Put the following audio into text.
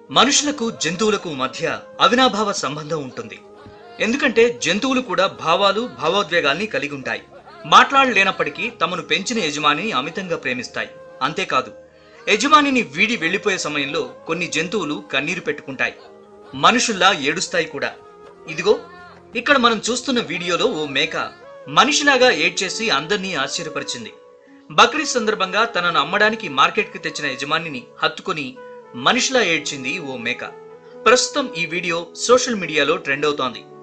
మనుషులకు జంతువులకు మధ్య అవినాభావ సంబంధం ఉంటుంది ఎందుకంటే జంతువులు కూడా భావాలు భావోద్వేగాల్ని కలిగి ఉంటాయి మాట్లాడలేనప్పటికీ తమను పెంచిన యజమానిని అమితంగా ప్రేమిస్తాయి అంతేకాదు యజమానిని వీడి వెళ్లిపోయే సమయంలో కొన్ని జంతువులు కన్నీరు పెట్టుకుంటాయి మనుషుల్లా ఏడుస్తాయి కూడా ఇదిగో ఇక్కడ మనం చూస్తున్న వీడియోలో ఓ మేక మనిషిలాగా ఏడ్చేసి అందర్నీ ఆశ్చర్యపరిచింది బక్రీద్ సందర్భంగా తనను అమ్మడానికి మార్కెట్కి తెచ్చిన యజమానిని హత్తుకొని మనిషిలా ఏడ్చింది ఓ మేక ప్రస్తుతం ఈ వీడియో సోషల్ మీడియాలో ట్రెండ్ అవుతోంది